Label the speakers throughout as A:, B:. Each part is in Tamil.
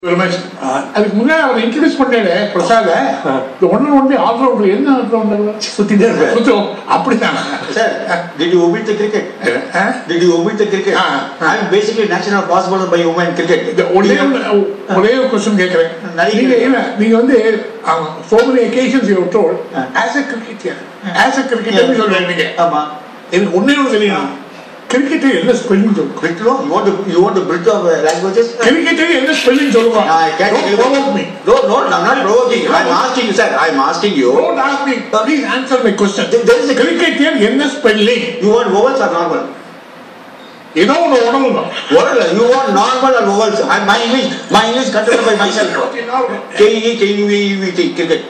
A: வெரி மச் அதுக்கு முன்னாடி அவர் இன்ட்ரடியூஸ் பண்ணேனே பிரசாத இந்த ஒன்னு ஒன்று ஆல்ரவுண்டர் என்ன ஆல்ரவுண்டர்
B: சுத்திட்டே இருப்பாரு.
A: சுத்தம் அப்படித்தானா
C: Sir, did you omit the cricket?
A: Huh?
C: Did you omit the cricket?
A: Ah, ah.
C: I'm basically national pass bowler by women cricket.
A: இந்த ஒரே ஒரு- ஒரே ஒரு கொஸ்டின் கேட்கிறேன்
C: நிறைய
A: நீங்க
C: கேட்கிறேன்.
A: இல்ல நீங்க வந்து so many occasions you have told
C: Ah.
A: as a cricketer as a cricketer
C: Yeah.
A: சொல்றேன் நீங்க
C: ஆமா.
A: எனக்கு ஒன்னே ஒன்று தெரியணும் கிரிக்கெட் என்ன ஸ்பெல்லிங் சொல்லுங்க
C: Brit law? You want to you want to Brit of uh, languages?
A: Cricket என்ன ஸ்பெல்லிங் சொல்லுங்க
C: I can't
A: Don't
C: tell you.
A: provoke me.
C: No, no, I'm not provoking. I'm asking you, sir. I'm asking you.
A: Don't ask me. Please answer my question.
C: There- there is a-
A: cricket என்ன spelling
C: You want vowels or normal?
A: ஏதோ ஒன்று உடம்பு
C: What? You want normal or vowels? I'm my English. My English controlled by myself. K E K U E V T cricket.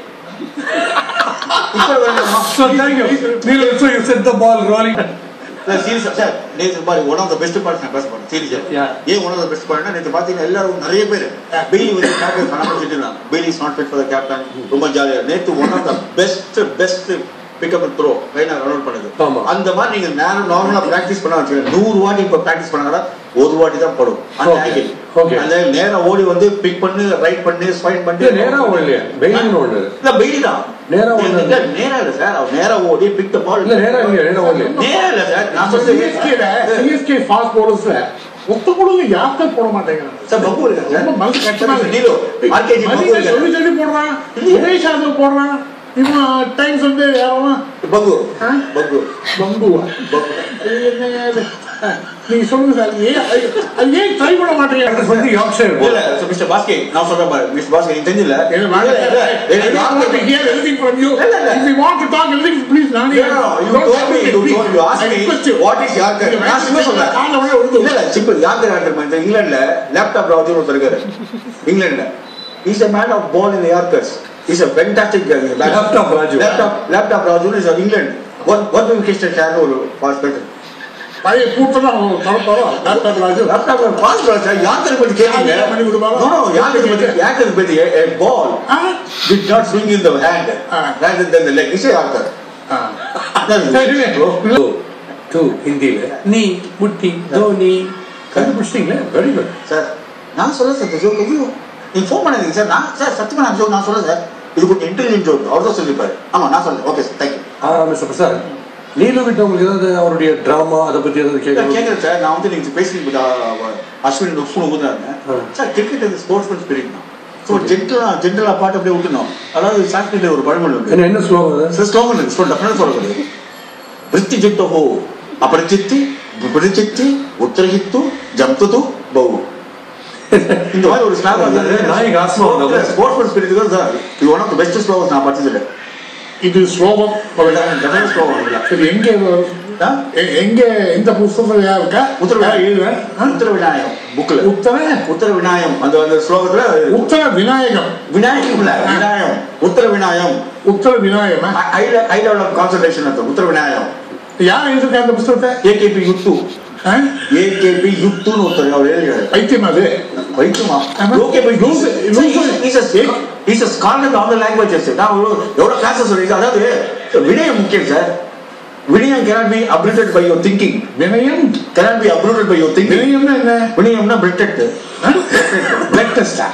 C: இப்போ வேணுமா?
B: So thank you. Neil, so you set the ball rolling.
C: Sir, serious, sir, நேத்து பாரு one of the best parts நான் பேச போறேன் சீரியஸா
B: Yeah.
C: ஏன் one of the best part நேத்து பாத்தீங்கன்னா எல்லாரும் நிறைய பேர் பெய்லி வந்து கேப்டன் பண்ணாம வச்சுட்டு Bailey is not fit for the captain ரொம்ப ஜாலியா நேத்து one of the best best pickup throw Raina run பண்ணுது
B: ஆமா.
C: அந்த மாதிரி நீங்க நேரம் நார்மலா பிராக்டிஸ் பண்ண வச்சுக்கோங்க நூறு வாட்டி இப்ப பிராக்டிஸ் பண்ணாங்கன்னா ஒரு வாட்டி தான் படும் அந்த
B: Okay.
C: Angle
B: Okay.
C: அந்த நேரம் ஓடி வந்து பிக் பண்ணி ரைட் பண்ணி ஸ்வைன் பண்ணி
B: இல்ல, நேரா ஓடலையா? வெயில்னு ஓடுது.
C: இல்ல பெய்லி தான்
B: நேரா ஓடுது.
C: இல்ல நேரா இல்ல சார் அவர் நேரா ஓடி பிக் த பால்
B: இல்ல, நேரா இல்லையா? நேரா ஓடலையா?
C: நேரா இல்ல சார் நான்
A: சிஎஸ்கேல
C: சொல்றது
A: சிஎஸ்கே ஃபாஸ்ட் போலர்ஸ்ல ஒத்த கொடுங்க யாருக்கும் போட மாட்டேங்கிறாங்க
C: சார் பப்பு இருக்கு
A: ரொம்ப மனசு கஷ்டமா இருக்கு.
C: நீலோ ஆர்கேஜி பப்பு
A: மதிய
C: இருக்கு
A: சொல்லி சொல்லி போடுறான்
C: இல்லையே.
A: உமேஷ் யாதவ் போடுறான் இவன் டைம்ஸ் வந்து யாரும்
C: பங்கு
A: ஆ?
C: பங்கு
A: பங்குவா
C: பங்கு
A: அது என்ன அது? நீங்க சொல்லுங்க சார் ஏன் அது- அது ஏன் ட்ரை பண்ண
B: That is
A: மாட்டேங்கிறாங்க
B: வந்து Yorkshire.
C: இல்ல so Mr. Baske நான் சொல்றேன் பாரு மிஸ்டர் பாஸ்கே எனக்கு தெரியல
A: இல்ல, வாங்க.
C: இல்ல, இல்ல,
A: I
C: எனக்கு
A: don't want to
C: யாருக்கு-
A: hear anything from you.
C: இல்ல, இல்ல.
A: If you want to talk anything, please, நானே-
C: No, no, you
A: Don't
C: told me,
A: talk to
C: you
A: please.
C: told- you asked
A: I
C: me,
A: request you.
C: what is Yorker?
A: நீங்க
C: நான் சும்மா சொல்றேன்.
A: காலைல உடனே விழுந்து.
C: இல்ல இல்ல சிம்பிள் யாருக்கு யாருக்கு இந்த இங்கிலாந்துல லேப்டாப் ராஜு ஒருத்தர் இருக்காரு இங்கிலாந்துல is a man of born in the Yorkers is a fantastic guy.
B: Laptop Raju.
C: Laptop laptop Raju is இங்கிலாந்து ஒன் ஒன் விக்கெட் ஷேர் ஒரு பாஸ் பேசர்
A: பழைய கூட்டம்தான் அவங்க தொடர்பாரோ. Doctor Raju.
C: Laptop fast pacer யாருக்கு பத்தி கேட்டீங்க
A: யாருக்கு பண்ணி கொடுப்பாரோ?
C: நோ நோ யாருக்கு பத்தி யாருக்கு பத்தி a ball
A: ah?
C: did not swing in the hand
A: Ah.
C: rather than the leg is a Yorker
A: ah.
C: That's it.
A: சரி.
B: Go to ஹிந்தியில நீ முட்டி தோனி கண்டுபிடிச்சிட்டீங்களே வெரி குட்
C: சார் நான் சொல்ல சார் ஜோக் ஐயோ நீங்க ஃபோன் பண்ணாதீங்க சார் நான் சார் சத்தியமா நான் ஜோக் நான் சொல்ல சார் இது கொஞ்சம் இன்டெலிஜென்ட் ஜோக் அவர் தான் சொல்லிப்பாரு ஆமா நான் சொல்ல okay sir thank you
B: mister Prasad Neelu விட்டு உங்களுக்கு ஏதாவது அவருடைய டிராமா அதை பத்தி ஏதாவது கேட்கணும்
C: கேட்குறேன் சார் நான் வந்து நீங்க பேசுறீங்க அஸ்வின் ஸ்கூல் ஊதுறாங்க
B: ஆ.
C: சார் கிரிக்கெட் இது ஸ்போர்ட்ஸ் ஸ்பிரிட் தான் ஸோ ஜென்டலா ஜென்டலா பாட்டு அப்படியே விட்டுணும் அதாவது சான்ஸ்கிரிட்ல ஒரு பழமொழி உண்டு
B: என்ன என்ன ஸ்லோகம் அது
C: சார் ஸ்லோகன் இருக்கு சொல்ல டெஃபினட் சொல்லக்கூடாது వృత్తి జిత్తు హో అపరిచిత్తి విపరిచిత్తి ఉత్తరహిత్తు జంతుతు బహు இந்த மாதிரி ஒரு ஸ்லாங் வந்து
B: நாயக ஆத்மா வந்தா
C: ஸ்போர்ட்ஸ் ஸ்பிரிட் தான் சார் இது ஒன் ஆஃப் த பெஸ்ட் ஸ்லோகஸ் நான் படிச்சதுல
A: இது ஸ்லோகம்
C: டெஃபினட் ஸ்லோகம் இல்ல
A: சரி எங்க
C: ஆ?
A: எ- எங்க எந்த புஸ்தகம் யா இருக்கா
C: உத்தர
A: யார் எழுதுவேன்
C: உத்தர விநாயகம் புக்ல
A: உத்தர
C: உத்தர விநாயகம் அந்த அந்த ஸ்லோகத்துல
A: உத்தர விநாயகம்
C: விநாயகம் இல்ல விநாயகம் உத்தர விநாயகம்
A: உத்தர விநாயகம்
C: high high level of concentration அர்த்தம் உத்தர விநாயகம்
A: யார் எழுதிருக்கா அந்த புஸ்தகத்தை
C: ஏகேபி யுத்து
A: ஆ?
C: ஏகேபி யுத்துன்னு ஒருத்தர் அவர் எழுதியாரு
A: பைத்தியம் அது
C: வைக்குமா
A: ஆமா.
C: ஓகே பை
A: லூசு, லூசு.
C: Is a scholar of the languages நான் எவ்வளவு எவ்வளவு கிளாஸஸ் சொல்லிருக்கேன் அதாவது வினயம் முக்கியம் சார் வினயம் cannot be abrupted by your thinking
A: வினயம்
C: cannot be abrupted by your thinking
A: வினயம்னா என்ன
C: வினயம்னா பிரிட்டட்
A: பிளட் டெஸ்டா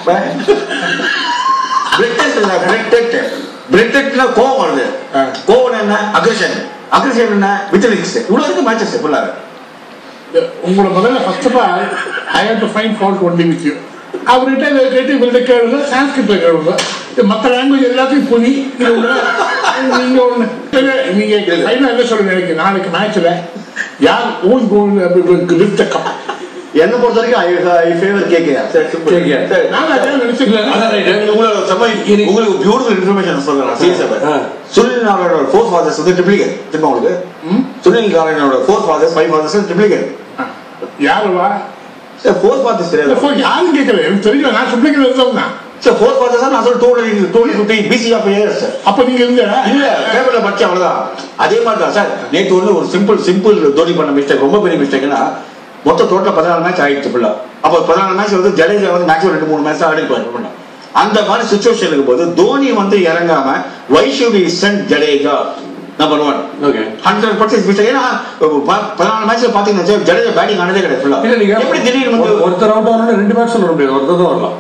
C: பிரிட்டட் இல்ல பிரிட்டட் பிரிட்டட்ல கோவம் வருது
A: ஆ.
C: கோவம் என்ன அக்ரஷன் அக்ரஷன் என்ன வித்தலிக்ஸ் இவ்வளவு இருக்கு மேட்சஸ் ஃபுல்லாக
A: உங்களை முதல்ல first of all I have to find fault only with you அவர்கிட்ட இதை கேட்டு இவர்கிட்ட கேளுங்க சான்ஸ்கிரிட்ல கேளுங்க மற்ற லாங்குவேஜ் எல்லாத்தையும் புரி இது ஒண்ணு. நீங்க ஒண்ணு இல்ல, நீங்க ஃபைனல் என்ன சொல்லுங்க எனக்கு நாளைக்கு மேட்ச்ல யார் ஓன் கோல் லிஃப்ட் கப்
C: என்ன பொறுத்த வரைக்கும் ஐ ஐ ஃபேவர் கேகேஆர் சரி சிம்பிள்
B: KKR.
C: சரி
A: நான் அதான் நினைச்சுக்கிறேன்
B: அதான் right.
C: உங்களுக்கு செம்ம
B: இனி-
C: உங்களுக்கு பியூட்டிஃபுல் இன்ஃபர்மேஷன் சொல்றேன் சீரியஸா
B: ஆ.
C: சுனில் நாராயணோட ஃபோர்த் ஃபாதர்ஸ் வந்து ட்ரிப்ளிகேட் திரும்ப உங்களுக்கு சுனில் நாராயணோட fourth fathers five fathers triplicate
A: யாருவா
C: சார் ஃபோர்த் ஃபாதர்ஸ்
A: இல்ல,
C: தெரியாது
A: phone யாரும் கேட்கல எனக்கு தெரியல நான் சுப்ளிக்கல் இருந்தவன் தான்
C: சார் ஃபோர்த் ஃபாதர்ஸ் நான் சொல்ல two two fifty BC of years sir
A: அப்ப நீங்க இருந்த
C: இல்ல பேப்பர்ல படிச்சு அவ்வளவுதான் அதே மாதிரி தான் சார் நேற்று ஒன்று ஒரு சிம்பிள் சிம்பிள் தோனி பண்ண மிஸ்டேக் ரொம்ப பெரிய மிஸ்டேக்னா மொத்த டோட்டல் பதினாலு மேட்ச் ஆயிடுச்சு ஃபுல்லா அப்போ பதினாலு மேட்ச் வந்து ஜடேஜா வந்து மேட்ச் ரெண்டு மூணு மேட்ச் ஆடிப்பாரு அந்த மாதிரி சுச்சுவேஷன் இருக்கும்போது தோனி வந்து இறங்காம why should send Jadeja number one
B: okay
C: hundred percent mistake ஏன்னா ப- பதினாலு மேட்ச்ல பாத்தீங்கன்னா ஜடேஜா பேட்டிங் ஆனதே கிடையாது full ஆ.
B: இல்ல நீங்க
C: எப்படி திடீர்னு வந்து
B: ஒரு- ஒருத்தர் அவுட் ஆகணும்னு ரெண்டு மேட்ச் சொல்ல முடியாது ஒருத்தர் தான் வரலாம்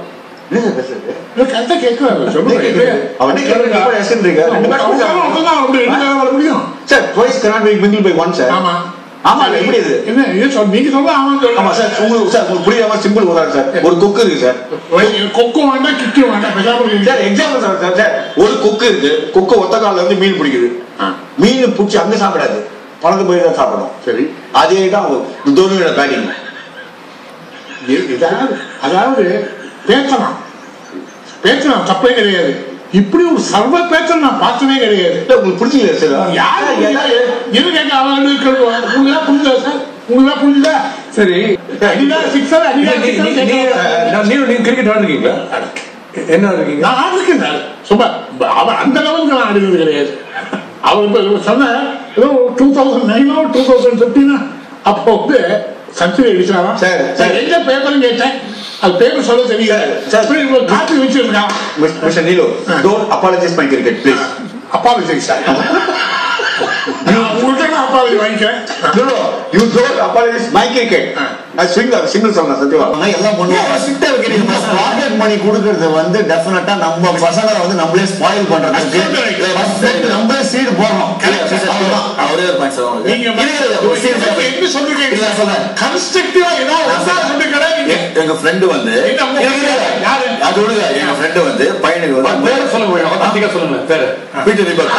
C: என்ன சார் பேசுறது
A: இல்ல, correct ஆ கேட்கறாரு. சொல்லுங்க.
C: அவனே கேட்கறது இப்போ எஸ்என் இருக்கு ரெண்டு பேரும்
A: அவங்க
C: அப்படி
A: அப்பதான் அப்படி ரெண்டு பேரும் வர முடியும்.
C: Sir twice cannot be mingled by one sir
A: ஆமா.
C: ஆமா இல்ல எப்படி இது
A: என்ன இது சொல் நீங்க சொல்ல அவன் சொல்ல
C: ஆமா சார் உங்களுக்கு சார் உங்களுக்கு புரியாத மாதிரி சிம்பிள் உதாரணம் சார் ஒரு குக்கு இருக்கு சார்
A: கொக்கும் வேண்டாம் கிக்கும் வேண்டாம் பேசாம இருங்க.
C: Sir example sir sir sir ஒரு கொக்கு இருக்கு கொக்கு ஒத்த கால்ல வந்து மீன் பிடிக்குது
A: ஆ,
C: மீன் பிடிச்சி அங்க சாப்பிடாது பணத்து போய் தான் சாப்பிடணும்
A: சரி
C: அதே தான் இந்த தோனியோட பேட்டிங்
A: இ- இதாவது அதாவது பேசலாம் பேசலாம் தப்பே கிடையாது இப்படி ஒரு சர்வ பேச்சல் நான் பார்த்ததே கிடையாது
C: இல்ல உங்களுக்கு பிடிச்சிக்கல சார்
A: யாரு
C: எல்லாரும்
A: எது கேட்க அவர்கள் உங்களுக்கு புரிஞ்சுதா சார் உங்களுக்கு புரிஞ்சுதா
B: சரி
A: அடிதா சிக்ஸர் அடிதா
B: நீ- நீ- நீ- நீ- நான் நீ- நீங்க கிரிக்கெட் விளையாடுறீங்களா என்ன இருக்கீங்க
A: நான் ஆடிருக்கேன் சார் சும்மா அவன் அந்த லெவலுக்கு நான் ஆடினது கிடையாது அவர் இப்போ சொன்ன ஏதோ டூ தௌசண்ட் நைனோ டூ தௌசண்ட் ஃபிஃப்டீனா அப்போ வந்து செஞ்சுரி அடிச்சாராம்
C: சார், சார்.
A: சார் எந்த பேப்பரும் கேட்டேன் அது பேப்பர் சொல்ல தெரியல
C: சார்.
A: சார் இப்போ காப்பி வச்சிருக்கான்
C: mister Neelo don't apologise my cricket please
A: apology sir நான் உங்கள்கிட்ட நான் அப்பாலஜி வாங்கிக்கிறேன்
C: no no you don't apologise my cricket நான் சிங்கிள் சிங்கிள் சொல்லலாம் சத்யவா
D: அவங்க எல்லாம் பண்ணுவாங்க பாக்கெட் மணி கொடுக்கறது வந்து டெஃபினட்டா நம்ம பசங்களை வந்து நம்மளே ஸ்பாயில் பண்றதுக்கு first நம்மளே சீடு போடுறோம் அவ்வளவுதான்.
E: அவரே ஒரு பாயிண்ட் சொல்லுவாங்க
A: நீங்க
D: இல்ல, இல்ல, ஒரு
A: என்ன
D: சீன்
A: என்ன சொல்றீங்க
D: இல்ல, சொல்றேன்.
A: கன்ஸ்ட்ரக்டிவா ஏதாவது ஒன்றா சொல்லுங்களேன் நீங்க
E: எங்க ஃப்ரெண்டு வந்து
A: என்ன உங்க
D: இல்ல, இல்ல.
A: யாரு
E: அது விடுங்க எங்க ஃப்ரெண்டு வந்து பையனுக்கு வந்து
B: பேர சொல்லுங்க அத்தன்டிக்கா சொல்லுங்க பேர
E: பீட்டர் ரிபர்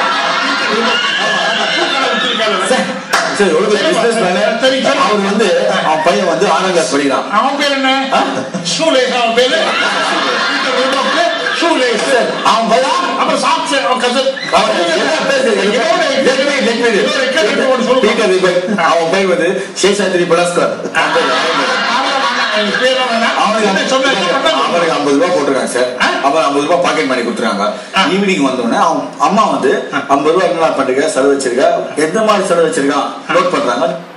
E: சரி ஒழுங்கு பிசினஸ் மேன்
A: சரி, சரி.
E: அவர் வந்து அவன் பையன் வந்து ஆறாம் கிளாஸ் படிக்கிறான்
A: அவன் பேர் என்ன ஷூலேஸ் அவன் பேரு ஷூலேஸ்
E: அவன் பையன்
A: அப்புறம் சாக்ஸ் அவன் கசன்
E: அவன் என்ன பேர் தெரியுமா? Let me- let me-
A: இன்னொரு record எடுத்து ஒண்ணு சொல்லுங்க.
E: பீட்டர் ரிபர் அவன் பையன் வந்து சேஷாத்திரி பலாஸ்கர் அவருக்கு ஐம்பது ரூபாய் போட்டிருக்காங்க சார் அப்புறம் ஐம்பது ரூபாய் பாக்கெட் மணி கொடுத்துருக்காங்க ஈவினிங் வந்தோடனே அவன் அம்மா வந்து ஐம்பது ரூபாய் என்ன பண்றீங்க செலவு வச்சிருக்க எந்த மாதிரி செலவு வச்சிருக்கான் நோட் பண்றாங்க